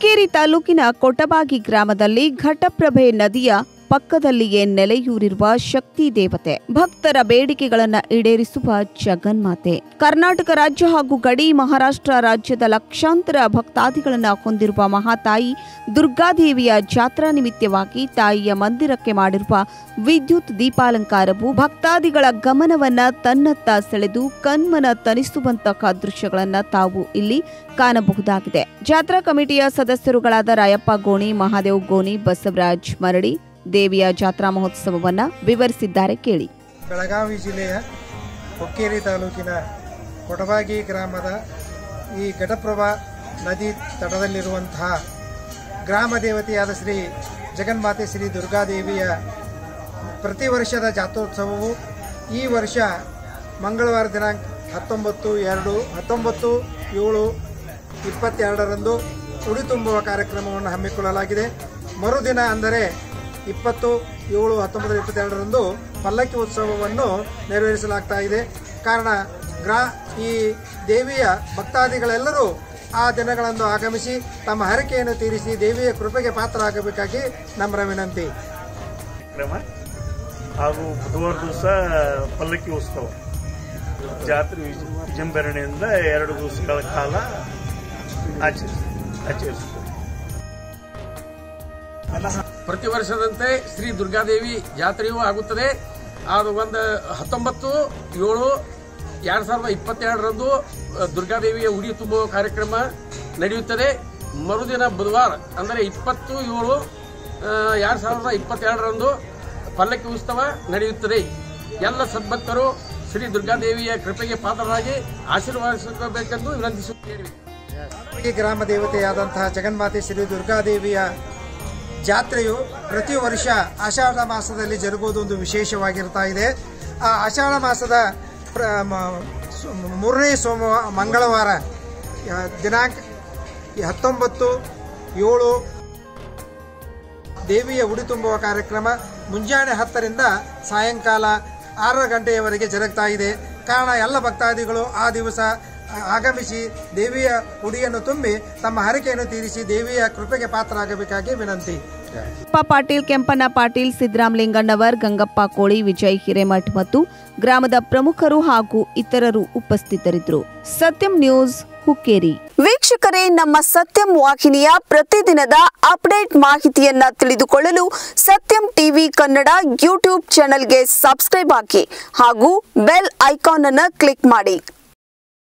ಹುಕ್ಕೇರಿ ತಾಲೂಕಿನ ಕೊಟಬಾಗಿ ಗ್ರಾಮದಲ್ಲಿ ಘಟಪ್ರಭೆ ನದಿಯ ಪಕ್ಕದಲ್ಲಿಯೇ ನೆಲೆಯೂರಿರುವ ಶಕ್ತಿ ದೇವತೆ ಭಕ್ತರ ಬೇಡಿಕೆಗಳನ್ನ ಈಡೇರಿಸುವ ಜಗನ್ಮಾತೆ ಕರ್ನಾಟಕ ರಾಜ್ಯ ಹಾಗೂ ಗಡಿ ಮಹಾರಾಷ್ಟ್ರ ರಾಜ್ಯದ ಲಕ್ಷಾಂತರ ಭಕ್ತಾದಿಗಳನ್ನ ಹೊಂದಿರುವ ಮಹಾತಾಯಿ ದುರ್ಗಾದೇವಿಯ ಜಾತ್ರಾ ನಿಮಿತ್ತವಾಗಿ ತಾಯಿಯ ಮಂದಿರಕ್ಕೆ ಮಾಡಿರುವ ವಿದ್ಯುತ್ ದೀಪಾಲಂಕಾರವು ಭಕ್ತಾದಿಗಳ ಗಮನವನ್ನ ತನ್ನತ್ತ ಸೆಳೆದು ಕಣ್ಮನ ತನಿಸುವಂತಹ ದೃಶ್ಯಗಳನ್ನ ತಾವು ಇಲ್ಲಿ ಕಾಣಬಹುದಾಗಿದೆ ಜಾತ್ರಾ ಕಮಿಟಿಯ ಸದಸ್ಯರುಗಳಾದ ರಾಯಪ್ಪ ಗೋಣಿ ಮಹಾದೇವ್ ಗೋಣಿ ಬಸವರಾಜ್ ಮರಡಿ ದೇವಿಯ ಜಾತ್ರಾ ಮಹೋತ್ಸವವನ್ನ ವಿವರಿಸಿದ್ದಾರೆ ಕೇಳಿ ಬೆಳಗಾವಿ ಜಿಲ್ಲೆಯ ಹುಕ್ಕೇರಿ ತಾಲೂಕಿನ ಕೊಟಬಾಗಿ ಗ್ರಾಮದ ಈ ಘಟಪ್ರಭಾ ನದಿ ತಟದಲ್ಲಿರುವಂತಹ ಗ್ರಾಮ ದೇವತೆಯಾದ ಶ್ರೀ ಜಗನ್ಮಾತೆ ಶ್ರೀ ದುರ್ಗಾದೇವಿಯ ಪ್ರತಿ ವರ್ಷದ ಜಾತ್ರೋತ್ಸವವು ಈ ವರ್ಷ ಮಂಗಳವಾರ ದಿನಾಂಕ ಹತ್ತೊಂಬತ್ತು ಎರಡು ಹತ್ತೊಂಬತ್ತು ಏಳು ಇಪ್ಪತ್ತೆರಡರಂದು ಉಡಿ ತುಂಬುವ ಕಾರ್ಯಕ್ರಮವನ್ನು ಹಮ್ಮಿಕೊಳ್ಳಲಾಗಿದೆ ಮರುದಿನ ಅಂದರೆ ಇಪ್ಪತ್ತು ಏಳು ಹತ್ತೊಂಬತ್ತು ಇಪ್ಪತ್ತೆರಡರಂದು ಪಲ್ಲಕ್ಕಿ ಉತ್ಸವವನ್ನು ನೆರವೇರಿಸಲಾಗ್ತಾ ಇದೆ ಕಾರಣ ಗ್ರಾ ಈ ದೇವಿಯ ಭಕ್ತಾದಿಗಳೆಲ್ಲರೂ ಆ ದಿನಗಳಂದು ಆಗಮಿಸಿ ತಮ್ಮ ಹರಕೆಯನ್ನು ತೀರಿಸಿ ದೇವಿಯ ಕೃಪೆಗೆ ಪಾತ್ರ ಆಗಬೇಕಾಗಿ ನಮ್ಮರ ವಿನಂತಿ ಕಾರ್ಯಕ್ರಮ ಹಾಗೂ ಬುಧವಾರ ದಿವಸ ಪಲ್ಲಕ್ಕಿ ಉತ್ಸವ ಜಾತ್ರೆ ವಿಜ- ವಿಜೃಂಭಣೆಯಿಂದ ಎರಡು ದಿವಸಗಳ ಕಾಲ ಆಚರಿಸ ಆಚರಿಸುತ್ತದೆ ಪ್ರತಿ ವರ್ಷದಂತೆ ಶ್ರೀ ದುರ್ಗಾದೇವಿ ಜಾತ್ರೆಯೂ ಆಗುತ್ತದೆ ಅದು ಒಂದು ಹತ್ತೊಂಬತ್ತು ಏಳು ಎರಡು ಸಾವಿರದ ಇಪ್ಪತ್ತೆರಡರಂದು ಅ, ದುರ್ಗಾದೇವಿಯ ಉಡಿ ತುಂಬುವ ಕಾರ್ಯಕ್ರಮ ನಡೆಯುತ್ತದೆ ಮರುದಿನ ಬುಧವಾರ ಅಂದರೆ ಇಪ್ಪತ್ತು ಏಳು ಎರಡು ಸಾವಿರದ ಇಪ್ಪತ್ತೆರಡರಂದು ಪಲ್ಲಕ್ಕಿ ಉತ್ಸವ ನಡೆಯುತ್ತದೆ ಎಲ್ಲ ಸದ್ಭಕ್ತರು ಶ್ರೀ ದುರ್ಗಾದೇವಿಯ ಕೃಪೆಗೆ ಪಾತ್ರರಾಗಿ ಆಶೀರ್ವಾದಿಸಬೇಕೆಂದು ವಿನಂತಿಸುತ್ತೇವೆ ಈ ಗ್ರಾಮ ದೇವತೆಯಾದಂತಹ ಜಗನ್ಮಾತೆ ಶ್ರೀ ದುರ್ಗಾದೇವಿಯ ಜಾತ್ರೆಯು ಪ್ರತಿ ವರ್ಷ ಆಷಾಢ ಮಾಸದಲ್ಲಿ ಜರುಗುವುದು ಒಂದು ವಿಶೇಷವಾಗಿರ್ತಾ ಇದೆ ಆ ಆಷಾಢ ಮಾಸದ ಪ್ರ ಮ- ಸು- ಮೂರನೇ ಸೋಮವಾರ ಮಂಗಳವಾರ ಆ, ದಿನಾಂಕ ಈ ಹತ್ತೊಂಬತ್ತು ಏಳು ದೇವಿಯ ಉಡಿ ತುಂಬುವ ಕಾರ್ಯಕ್ರಮ ಮುಂಜಾನೆ ಹತ್ತರಿಂದ ಸಾಯಂಕಾಲ ಆರು ಗಂಟೆಯವರೆಗೆ ಜರುಗ್ತಾ ಇದೆ ಕಾರಣ ಎಲ್ಲ ಭಕ್ತಾದಿಗಳು ಆ ದಿವಸ ಆ, ಆಗಮಿಸಿ ದೇವಿಯ ಉಡಿಯನ್ನು ತುಂಬಿ ತಮ್ಮ ಹರಕೆಯನ್ನು ತೀರಿಸಿ ದೇವಿಯ ಕೃಪೆಗೆ ಪಾತ್ರರಾಗಬೇಕಾಗಿ ವಿನಂತಿ ಪ ಪಾಟೀಲ್ ಕೆಂಪಣ್ಣ ಪಾಟೀಲ್ ಸಿದ್ದರಾಮ್ ಲಿಂಗಣ್ಣವರ್ ಗಂಗಪ್ಪ ಕೋಳಿ ವಿಜಯ್ ಹಿರೇಮಠ್ ಮತ್ತು ಗ್ರಾಮದ ಪ್ರಮುಖರು ಹಾಗೂ ಇತರರು ಉಪಸ್ಥಿತರಿದ್ದರು ಸತ್ಯಂ ನ್ಯೂಸ್ ಹುಕ್ಕೇರಿ ವೀಕ್ಷಕರೇ ನಮ್ಮ ಸತ್ಯಂ ವಾಹಿನಿಯ ಪ್ರತಿದಿನದ ಅಪ್ಡೇಟ್ ಮಾಹಿತಿಯನ್ನ ತಿಳಿದುಕೊಳ್ಳಲು ಸತ್ಯಂ ಟಿವಿ ಕನ್ನಡ ಯೂಟ್ಯೂಬ್ ಚಾನೆಲ್ಗೆ ಸಬ್ಸ್ಕ್ರೈಬ್ ಹಾಕಿ ಹಾಗೂ ಬೆಲ್ ಐಕಾನ್ ಅನ್ನು ಕ್ಲಿಕ್ ಮಾಡಿ